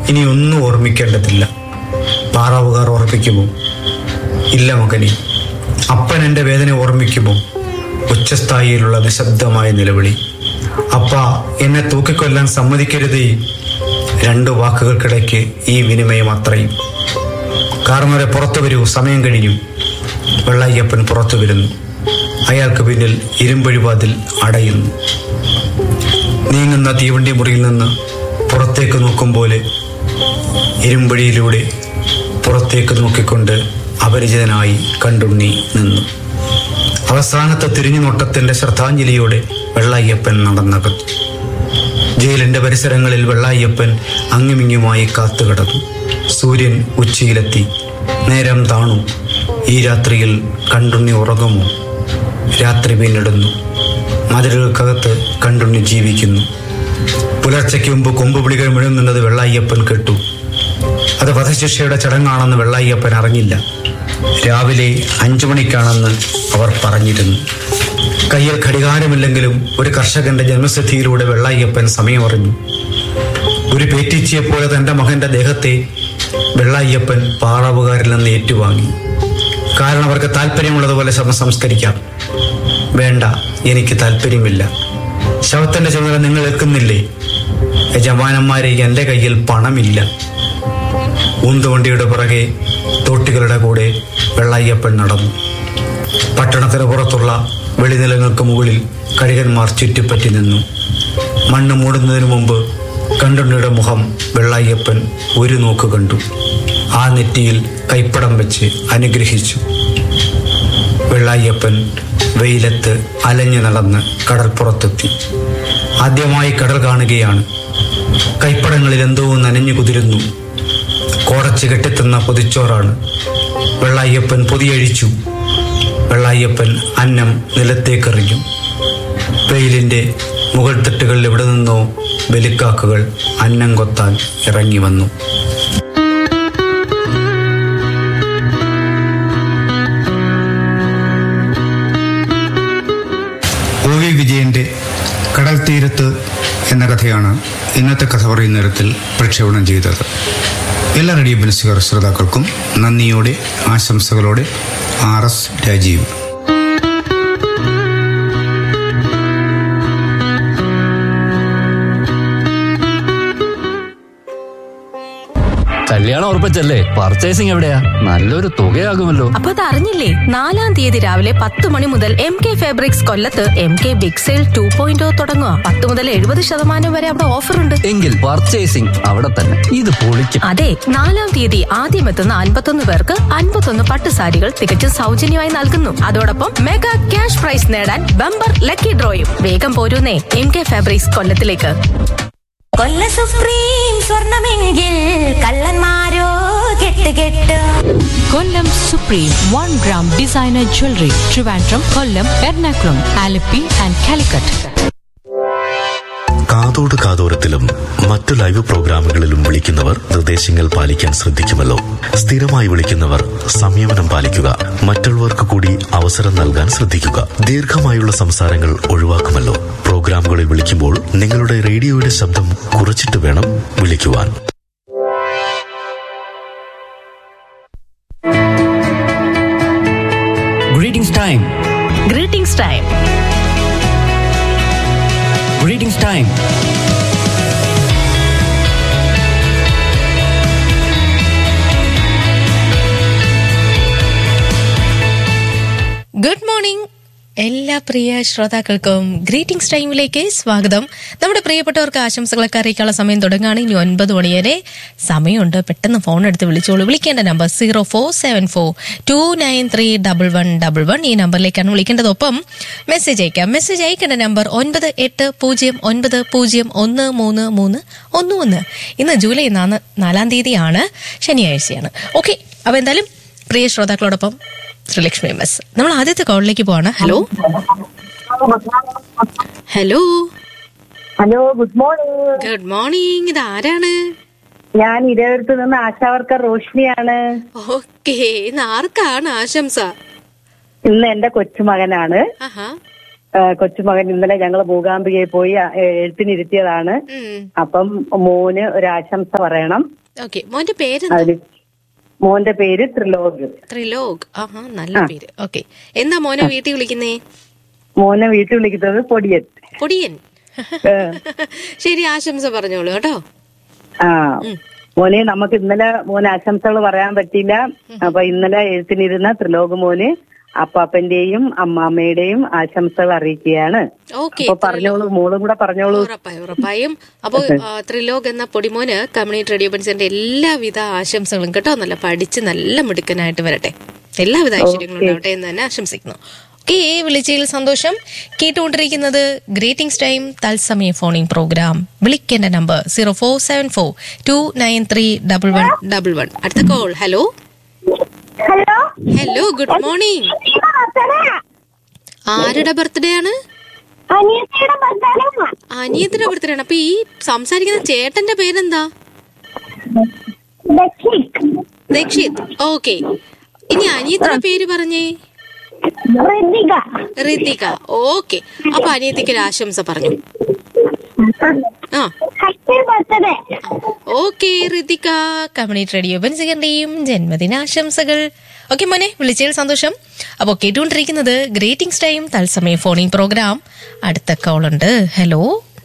ഇനി ഒന്നും ഓർമ്മിക്കേണ്ടതില്ല പാറാവുകാർ ഓർമ്മിക്കുമോ ഇല്ല മകനെ അപ്പൻ എൻ്റെ വേദന ഓർമ്മിക്കുമോ ഉച്ചസ്ഥായിയിലുള്ള നിശബ്ദമായ നിലവിളി അപ്പ എന്നെ തൂക്കിക്കൊല്ലാൻ സമ്മതിക്കരുതേ രണ്ടു വാക്കുകൾക്കിടയ്ക്ക് ഈ വിനിമയം അത്രയും കാർമരെ പുറത്തു വരൂ സമയം കഴിഞ്ഞു വെള്ളയ്യപ്പൻ പുറത്തു വരുന്നു അയാൾക്ക് പിന്നിൽ ഇരുമ്പഴിവാതിൽ അടയുന്നു നീങ്ങുന്ന തീവണ്ടി മുറിയിൽ നിന്ന് പുറത്തേക്ക് നോക്കും പോലെ ഇരുമ്പഴിയിലൂടെ പുറത്തേക്ക് നോക്കിക്കൊണ്ട് അപരിചിതനായി കണ്ടുണ്ണി നിന്നു അവസാനത്തെ തിരിഞ്ഞു നോട്ടത്തിന്റെ ശ്രദ്ധാഞ്ജലിയോടെ വെള്ളയ്യപ്പൻ നടന്നകത്തു ജയിലിന്റെ പരിസരങ്ങളിൽ വെള്ളായ്യപ്പൻ അങ്ങിമിങ്ങുമായി കാത്തുകിടന്നു സൂര്യൻ ഉച്ചയിലെത്തി നേരം താണു ഈ രാത്രിയിൽ കണ്ടുണ്ണി ഉറങ്ങുമോ രാത്രി പിന്നിടുന്നു മതിലുകൾക്കകത്ത് കണ്ടുണ്ണി ജീവിക്കുന്നു പുലർച്ചയ്ക്ക് മുമ്പ് കൊമ്പുപിളികൾ മുഴങ്ങുന്നത് വെള്ളായ്യപ്പൻ കേട്ടു അത് വധശിക്ഷയുടെ ചടങ്ങാണെന്ന് വെള്ളായ്യപ്പൻ അറിഞ്ഞില്ല രാവിലെ അഞ്ചു മണിക്കാണെന്ന് അവർ പറഞ്ഞിരുന്നു കയ്യിൽ ഘടികാരമില്ലെങ്കിലും ഒരു കർഷകന്റെ ജന്മസിദ്ധിയിലൂടെ വെള്ളായ്യപ്പൻ സമയമറിഞ്ഞു ഒരു പേറ്റിച്ചിയെപ്പോലെ തന്റെ മകന്റെ ദേഹത്തെ വെള്ളായ്യപ്പൻ പാറാവുകാരിൽ നിന്ന് ഏറ്റുവാങ്ങി കാരണം അവർക്ക് താല്പര്യമുള്ളതുപോലെ ശവം സംസ്കരിക്കാം വേണ്ട എനിക്ക് താല്പര്യമില്ല ശവത്തിന്റെ ചുമതല നിങ്ങൾ ഏൽക്കുന്നില്ലേ യജമാനന്മാരെ എന്റെ കയ്യിൽ പണമില്ല ഊന്തുവണ്ടിയുടെ പുറകെ തോട്ടികളുടെ കൂടെ വെള്ളായ്യപ്പൻ നടന്നു പട്ടണത്തിന് പുറത്തുള്ള വെളിനിലങ്ങൾക്ക് മുകളിൽ കഴുകന്മാർ ചുറ്റിപ്പറ്റി നിന്നു മണ്ണ് മൂടുന്നതിന് മുമ്പ് കണ്ടുണ്ണിയുടെ മുഖം വെള്ളായ്യപ്പൻ ഒരു നോക്ക് കണ്ടു ആ നെറ്റിയിൽ കൈപ്പടം വെച്ച് അനുഗ്രഹിച്ചു വെള്ളായ്യപ്പൻ വെയിലത്ത് അലഞ്ഞു നടന്ന് കടൽപ്പുറത്തെത്തി ആദ്യമായി കടൽ കാണുകയാണ് കൈപ്പടങ്ങളിൽ എന്തോ നനഞ്ഞു കുതിരുന്നു കോടച്ച് കെട്ടിത്തുന്ന പൊതിച്ചോറാണ് വെള്ളായ്യപ്പൻ പൊതിയഴിച്ചു വെള്ളായ്യപ്പൻ അന്നം നിലത്തേക്കെറിഞ്ഞു വെയിലിന്റെ മുകൾ തട്ടുകളിൽ എവിടെ നിന്നോ ബലിക്കാക്കുകൾ അന്നം കൊത്താൻ ഇറങ്ങി വന്നു ഒ വി വിജയന്റെ കടൽ തീരത്ത് എന്ന കഥയാണ് ഇന്നത്തെ കഥ പറയുന്ന നേരത്തിൽ പ്രക്ഷേപണം ചെയ്തത് എല്ലാ റേഡിയോ ബിനസുകാർ ശ്രോതാക്കൾക്കും നന്ദിയോടെ ആശംസകളോടെ ആർ എസ് രാജീവ് കല്യാണം ഉറപ്പിച്ചല്ലേ പർച്ചേസിംഗ് എവിടെയാ നല്ലൊരു തുകയാകുമല്ലോ അപ്പൊ അത് അറിഞ്ഞില്ലേ നാലാം തീയതി രാവിലെ പത്ത് മണി മുതൽ എം കെ ഫാബ്രിക്സ് കൊല്ലത്ത് M K big sale two point തുടങ്ങുക പത്ത് മുതൽ എഴുപത് ശതമാനം വരെ അവിടെ ഓഫർ ഉണ്ട് എങ്കിൽ പർച്ചേസിംഗ് അവിടെ തന്നെ ഇത് പൊളിക്കും അതെ നാലാം തീയതി ആദ്യം എത്തുന്ന അൻപത്തൊന്ന് പേർക്ക് അൻപത്തൊന്ന് പട്ടുസാരികൾ തികച്ചും സൗജന്യമായി നൽകുന്നു അതോടൊപ്പം മെഗാ ക്യാഷ് പ്രൈസ് നേടാൻ ബമ്പർ ലക്കി ഡ്രോയും വേഗം പോരൂന്നേ എം കെ ഫാബ്രിക്സ് കൊല്ലത്തിലേക്ക് കൊല്ല സുപ്രീം സ്വർണമെങ്കിൽ കള്ളന്മാരോ കെട്ട് കെട്ട് Kollam Supreme one gram designer jewellery Trivandrum Kollam Ernakulam Alleppey and Calicut കാതോട് കാതോരത്തിലും മറ്റു ലൈവ് പ്രോഗ്രാമുകളിലും വിളിക്കുന്നവർ നിർദ്ദേശങ്ങൾ പാലിക്കാൻ ശ്രദ്ധിക്കുമല്ലോ സ്ഥിരമായി വിളിക്കുന്നവർ സംയമനം പാലിക്കുക മറ്റുള്ളവർക്ക് കൂടി അവസരം നൽകാൻ ശ്രദ്ധിക്കുക ദീർഘമായുള്ള സംസാരങ്ങൾ ഒഴിവാക്കുമല്ലോ പ്രോഗ്രാമുകളിൽ വിളിക്കുമ്പോൾ നിങ്ങളുടെ റേഡിയോയുടെ ശബ്ദം കുറച്ചിട്ട് വേണം വിളിക്കുവാൻ Greetings time. Greetings time Greetings time. Good morning എല്ലാ പ്രിയ ശ്രോതാക്കൾക്കും ഗ്രീറ്റിംഗ്സ് ടൈമിലേക്ക് സ്വാഗതം നമ്മുടെ പ്രിയപ്പെട്ടവർക്ക് ആശംസകളൊക്കെ അറിയിക്കാനുള്ള സമയം തുടങ്ങുകയാണ് ഇനി ഒൻപത് മണി വരെ സമയമുണ്ട് പെട്ടെന്ന് ഫോൺ എടുത്ത് വിളിച്ചോളൂ വിളിക്കേണ്ട number zero four seven four two nine three double one double one ഈ നമ്പറിലേക്കാണ് വിളിക്കേണ്ടത് ഒപ്പം മെസ്സേജ് അയക്കാം മെസ്സേജ് അയക്കേണ്ട നമ്പർ ഒൻപത് എട്ട് പൂജ്യം ഒൻപത് പൂജ്യം ഒന്ന് മൂന്ന് മൂന്ന് ഒന്ന് ഒന്ന് ഇന്ന് ജൂലൈ നാല് നാലാം തീയതിയാണ് ശനിയാഴ്ചയാണ് ഓക്കെ അപ്പൊ എന്തായാലും പ്രിയ ശ്രോതാക്കളോടൊപ്പം ശ്രീലക്ഷ്മി എം എസ് നമ്മൾ ആദ്യത്തെ കോളിലേക്ക് പോവാണ് hello hello hello good morning good morning ഇത് ആരാണ് ഞാൻ ഇരവരത്ത് നിന്ന് ആശാവർക്കർ റോഷ്നിയാണ് ഓക്കെ ഇന്ന് ആർക്കാണ് ആശംസ ഇന്ന് എന്റെ കൊച്ചുമകനാണ് ആഹാ ആ, കൊച്ചുമകൻ ഇന്നലെ ഞങ്ങൾ മൂകാംബികയിൽ പോയി ആ, എഴുത്തിനിരുത്തിയതാണ് അപ്പം മോന് ഒരു ആശംസ പറയണം ഓക്കെ മോന്റെ പേരെന്താ അതിന് മോന്റെ പേര് ത്രിലോക് ത്രിലോക് ആഹാ നല്ല പേര് ഓക്കെ എന്താ മോനെ വീട്ടിൽ വിളിക്കുന്നേ മോനെ വീട്ടിൽ വിളിക്കുന്നത് പൊടിയൻ പൊടിയൻ ഏ. ശരി ആശംസ പറഞ്ഞോളൂ കേട്ടോ ആ മോനെ നമുക്ക് ഇന്നലെ മോന് ആശംസകൾ പറയാൻ പറ്റിയില്ല അപ്പൊ ഇന്നലെ എഴുത്തിനിരുന്ന ത്രിലോക് മോന് അപ്പാപ്പന്റെയും അമ്മാമ്മയുടെയും ആശംസകൾ അറിയിക്കുകയാണ് ഓക്കെ അപ്പൊ പറഞ്ഞോളൂ മോളും കൂടെ പറഞ്ഞോളൂ ഉറപ്പായും ഉറപ്പായും അപ്പോ ആ, ത്രിലോക് എന്ന പൊടിമോന് കമ്മ്യൂണിറ്റി റേഡിയോ ബൻസിന്റെ എല്ലാവിധ ആശംസകളും കേട്ടോ നല്ല പഠിച്ച് നല്ല മിടുക്കനായിട്ട് വരട്ടെ എല്ലാവിധ ഐശ്വര്യങ്ങളും ഉണ്ടാവട്ടെ എന്ന് തന്നെ ആശംസിക്കുന്നു ഓക്കെ വിളിച്ചതിൽ സന്തോഷം കേട്ടുകൊണ്ടിരിക്കുന്നത് ഗ്രീറ്റിംഗ്സ് ടൈം തത്സമയ ഫോണിംഗ് പ്രോഗ്രാം വിളിക്കേണ്ട number zero four seven four two nine three double one double one അടുത്ത call hello hello hello good morning ആരുടെ ബർത്ത്ഡേ ആണ് അനിയത്തിയുടെ ബർത്ത്ഡേ അനിയത്തിന്റെ ബർത്ത്ഡേ ആണ് അപ്പൊ ഈ സംസാരിക്കുന്ന ചേട്ടന്റെ പേരെന്താ ദക്ഷിത് ഓക്കെ ഇനി അനിയത്തിന്റെ പേര് പറഞ്ഞേ ഋതിക ഋതിക ഓക്കെ അപ്പൊ അനിയത്തിക്ക് ഒരു ആശംസ പറഞ്ഞു ആ happy birthday okay Ritika community radio ബൻസികന്റെയും ജന്മദിനാശംസകൾ ഓക്കെ മോനെ വിളിച്ചതിൽ സന്തോഷം അപ്പോൾ കേട്ടുകൊണ്ടിരിക്കുന്നത് ഗ്രേറ്റിംഗ്സ് ടൈം തത്സമയ ഫോണിംഗ് പ്രോഗ്രാം അടുത്ത കോൾ ഉണ്ട് hello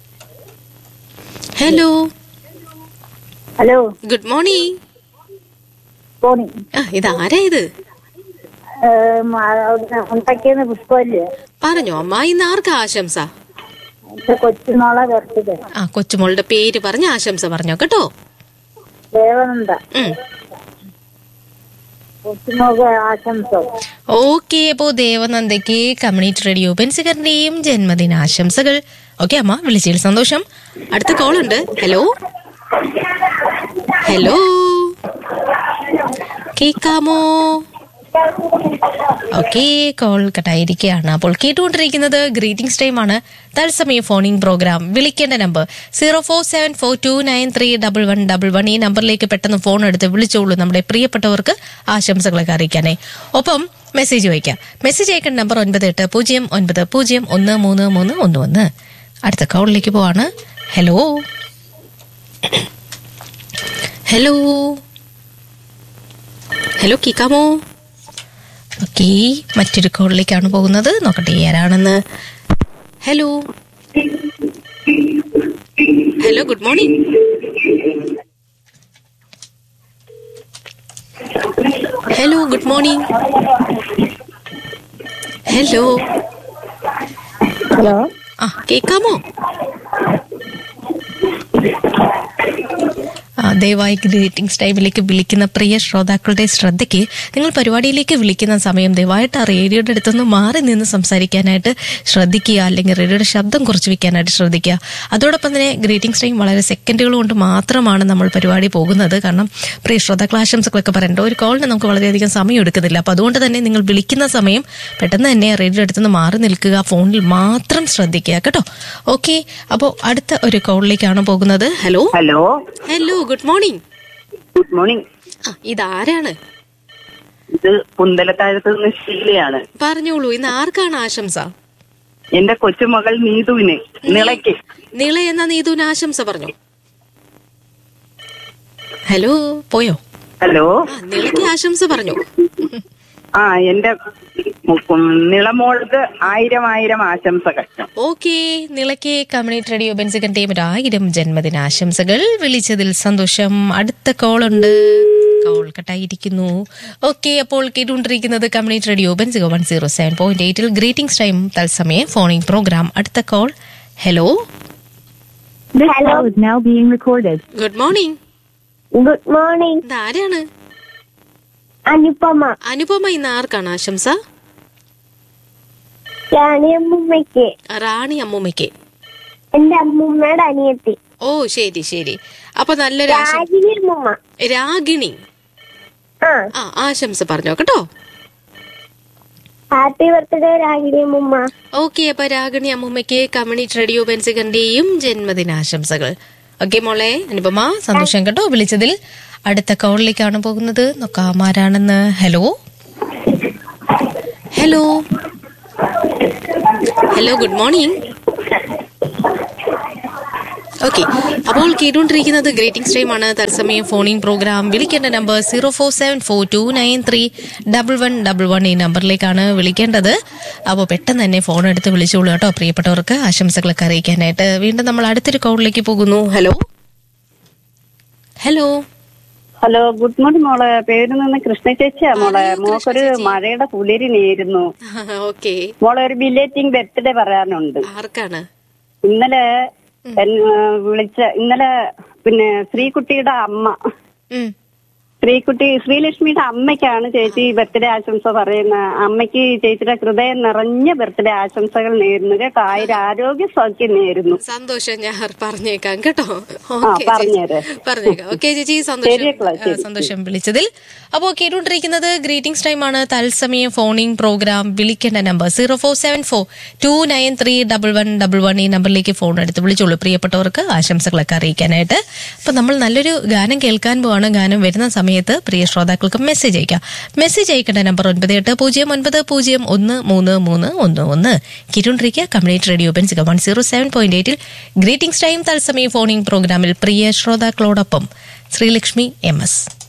hello hello good morning പോണി ആ ഇതാരാ ഇത് ഉണ്ടാക്കിയെന്ന് പുഷ്പമല്ലേ പറഞ്ഞോ അമ്മ ഇന്ന് ആർക്കാ ആശംസ എന്റെ കൊച്ചുമോളെ ബർത്ത്ഡേ ആ കൊച്ചുമോളുടെ പേര് പറഞ്ഞ് ആശംസ പറഞ്ഞോ കേട്ടോ ദേവനന്ദ ഉം. കൊച്ചുമോക്ക് ആശംസ ഓക്കെ അപ്പോ ദേവനന്ദയ്ക്ക് കമ്മ്യൂണിറ്റി റേഡിയോ ബെൻസികറിന്റെയും ജന്മദിനാശംസകൾ ഓക്കെ അമ്മ വിളിച്ചതിൽ സന്തോഷം അടുത്ത കോൾ ഉണ്ട് ഹലോ ഹലോ കേക്കാമോ ഓക്കെ കോൾ കട്ടായിരിക്കുകയാണ് അപ്പോൾ കേട്ടുകൊണ്ടിരിക്കുന്നത് ഗ്രീറ്റിംഗ്സ് ടൈം ആണ് തത്സമയ ഫോണിംഗ് പ്രോഗ്രാം വിളിക്കേണ്ട number zero four seven four two nine three double one double one ഈ നമ്പറിലേക്ക് പെട്ടെന്ന് ഫോൺ എടുത്ത് വിളിച്ചോളൂ നമ്മുടെ പ്രിയപ്പെട്ടവർക്ക് ആശംസകളൊക്കെ അറിയിക്കാനേ ഒപ്പം മെസ്സേജ് വയ്ക്കാം മെസ്സേജ് അയക്കേണ്ട നമ്പർ ഒൻപത് എട്ട് പൂജ്യം ഒൻപത് പൂജ്യം ഒന്ന് മൂന്ന് മൂന്ന് ഒന്ന് ഒന്ന് അടുത്ത കോളിലേക്ക് പോവാണ് ഹലോ ഹലോ ഹലോ കേക്കാമോ ഓക്കെ മറ്റൊരു കോളിലേക്കാണ് പോകുന്നത് നോക്കട്ടെ ആരാണെന്ന് hello hello good morning hello good morning hello hello ആ കേക്കാമോ ആ, ദയവായി ഗ്രീറ്റിംഗ്സ് ടൈമിലേക്ക് വിളിക്കുന്ന പ്രിയ ശ്രോതാക്കളുടെ ശ്രദ്ധയ്ക്ക് നിങ്ങൾ പരിപാടിയിലേക്ക് വിളിക്കുന്ന സമയം ദയവായിട്ട് ആ റേഡിയോയുടെ അടുത്തുനിന്ന് മാറി നിന്ന് സംസാരിക്കാനായിട്ട് ശ്രദ്ധിക്കുക അല്ലെങ്കിൽ റേഡിയോയുടെ ശബ്ദം കുറച്ച് വെക്കാനായിട്ട് ശ്രദ്ധിക്കുക അതോടൊപ്പം തന്നെ ഗ്രീറ്റിംഗ്സ് ടൈം വളരെ സെക്കൻഡുകൾ കൊണ്ട് മാത്രമാണ് നമ്മൾ പരിപാടി പോകുന്നത് കാരണം പ്രിയ ശ്രോതാക്കൾ ആശംസകളൊക്കെ പറയേണ്ട ഒരു കോളിന് നമുക്ക് വളരെയധികം സമയം എടുക്കുന്നില്ല അപ്പോൾ അതുകൊണ്ട് തന്നെ നിങ്ങൾ വിളിക്കുന്ന സമയം പെട്ടെന്ന് തന്നെ റേഡിയോ അടുത്തുനിന്ന് മാറി നിൽക്കുക ഫോണിൽ മാത്രം ശ്രദ്ധിക്കുക കേട്ടോ ഓക്കെ അപ്പോൾ അടുത്ത ഒരു കോളിലേക്കാണ് പോകുന്നത് hello hello hello good morning good morning ആ ഇതാരാണ് ഇത് പുന്തലത്താഴത്ത് നിന്ന് ശീലയാണ് പറഞ്ഞോളൂ ഇന്ന് ആർക്കാണ് ആശംസ എന്റെ കൊച്ചുമകൾ നീതുവിന് നിളയ്ക്ക് നീള എന്ന നീതുവിന് ആശംസ പറഞ്ഞു ഹലോ പോയോ ഹലോ ആ നീളയ്ക്ക് ആശംസ പറഞ്ഞു ആ എന്റെ നിളമോൾക്ക് ആയിരം ആയിരം ആശംസകൾ ഓക്കെ നിളയ്ക്ക് കമ്മ്യൂണിറ്റി റേഡിയോ ബെൻസിക്കൻ ടീം ഒരു ആയിരം ജന്മദിനാശംസകൾ വിളിച്ചതിൽ സന്തോഷം അടുത്ത കോൾ ഉണ്ട് കോൾ കട്ടായിരിക്കുന്നു ഓക്കെ അപ്പോൾ കേട്ടുകൊണ്ടിരിക്കുന്നത് community radio Benziger one zero seven point എയ്റ്റിൽ ഗ്രീറ്റിംഗ്സ് ടൈം തത്സമയ ഫോണിംഗ് പ്രോഗ്രാം അടുത്ത call hello hello now being recorded. Good morning good morning ഇതാരാണ് അനുപമ അനുപമ ഇന്ന് ആർക്കാണ് ആശംസ റാണിയമ്മയ്ക്ക് റാണി അമ്മൂമ്മയ്ക്ക് എന്റെ അമ്മൂമ്മയുടെ അനിയത്തി ഓ ശരി ശരി അപ്പൊ നല്ലൊരു ആശം രാജിനി അമ്മൂമ്മ രാഗിണി ആ ആ ആശംസ പറഞ്ഞോ കേട്ടോ ഹാപ്പി ബർത്ത്ഡേ രാഗിനി അമ്മൂമ്മ ഓക്കെ അപ്പൊ രാഗിണി അമ്മൂമ്മയ്ക്ക് കമ്മ്യൂണിറ്റി റേഡിയോ ബെൻസികന്റെയും ജന്മദിനാശംസകൾ ഓക്കെ മോളെ അനുപമ സന്തോഷം കേട്ടോ വിളിച്ചതിൽ അടുത്ത കോളിലേക്കാണ് പോകുന്നത് നോക്കാം ആരാണെന്ന് hello hello hello good morning okay അപ്പോൾ കേട്ടുകൊണ്ടിരിക്കുന്നത് ഗ്രേറ്റിംഗ്സ് ടൈം ആണ് തത്സമയം ഫോണിംഗ് പ്രോഗ്രാം വിളിക്കേണ്ട number zero four seven four two nine three double one double one ഈ നമ്പറിലേക്കാണ് വിളിക്കേണ്ടത് അപ്പോൾ പെട്ടെന്ന് തന്നെ ഫോൺ എടുത്ത് വിളിച്ചോളൂ കേട്ടോ പ്രിയപ്പെട്ടവർക്ക് ആശംസകളൊക്കെ അറിയിക്കാനായിട്ട് വീണ്ടും നമ്മൾ അടുത്തൊരു കോളിലേക്ക് പോകുന്നു hello hello hello good morning മോളെ പേര് നിന്ന് കൃഷ്ണ ചേച്ചിയാ മോളെ മോക്കൊരു മഴയുടെ കുളിരി നേരുന്നു ഓക്കെ മോളെ ഒരു ബിലേറ്റിംഗ് ബർത്ത്ഡേ പറയാനുണ്ട് ആർക്കാണ് ഇന്നലെ എന്നെ വിളിച്ച ഇന്നലെ പിന്നെ ശ്രീകുട്ടിയുടെ അമ്മ ഉം. ശ്രീകുട്ടി ശ്രീലക്ഷ്മിയുടെ അമ്മയ്ക്കാണ് ചേച്ചി ബർത്ത്ഡേ ആശംസ പറയുന്ന അമ്മയ്ക്ക് ചേച്ചിയുടെ ഹൃദയം നിറഞ്ഞ ബർത്ത്ഡേ ആശംസകൾ നേരുന്നു കേട്ടോ ആയിരം ആരോഗ്യ സൗഖ്യം നേരുന്നു സന്തോഷം ഞാൻ പറഞ്ഞേക്കാം കേട്ടോ ആ ഓക്കെ പറഞ്ഞേരെ പറഞ്ഞേക്കാം ഓക്കെ ചേച്ചി സന്തോഷം ശരിയാക്കളാ, ശരി, ആ, സന്തോഷം വിളിച്ചതിൽ അപ്പോൾ കേട്ടുകൊണ്ടിരിക്കുന്നത് ഗ്രീറ്റിംഗ്സ് ടൈം ആണ് തത്സമയം ഫോണിംഗ് പ്രോഗ്രാം വിളിക്കേണ്ട number zero four seven four two nine three double one double one ഈ നമ്പറിലേക്ക് ഫോൺ എടുത്ത് വിളിച്ചോളൂ പ്രിയപ്പെട്ടവർക്ക് ആശംസകളൊക്കെ അറിയിക്കാനായിട്ട് അപ്പൊ നമ്മൾ നല്ലൊരു ഗാനം കേൾക്കാൻ പോവാണ് ഗാനം വരുന്ന സമയത്ത് പ്രിയ ശ്രോതാക്കൾക്ക് മെസ്സേജ് അയക്കാം മെസ്സേജ് അയക്കേണ്ട നമ്പർ ഒൻപത് എട്ട് പൂജ്യം ഒൻപത് പൂജ്യം ഒന്ന് മൂന്ന് മൂന്ന് ഒന്ന് ഒന്ന് കിരുണ്ടിരിക്കുക community radio Benziger one zero seven point എയ്റ്റിൽ ഗ്രീറ്റിംഗ്സ് ടൈം തത്സമയം ഫോണിംഗ് പ്രോഗ്രാമിൽ പ്രിയ ശ്രോതാക്കളോടൊപ്പം ശ്രീലക്ഷ്മി എം എസ്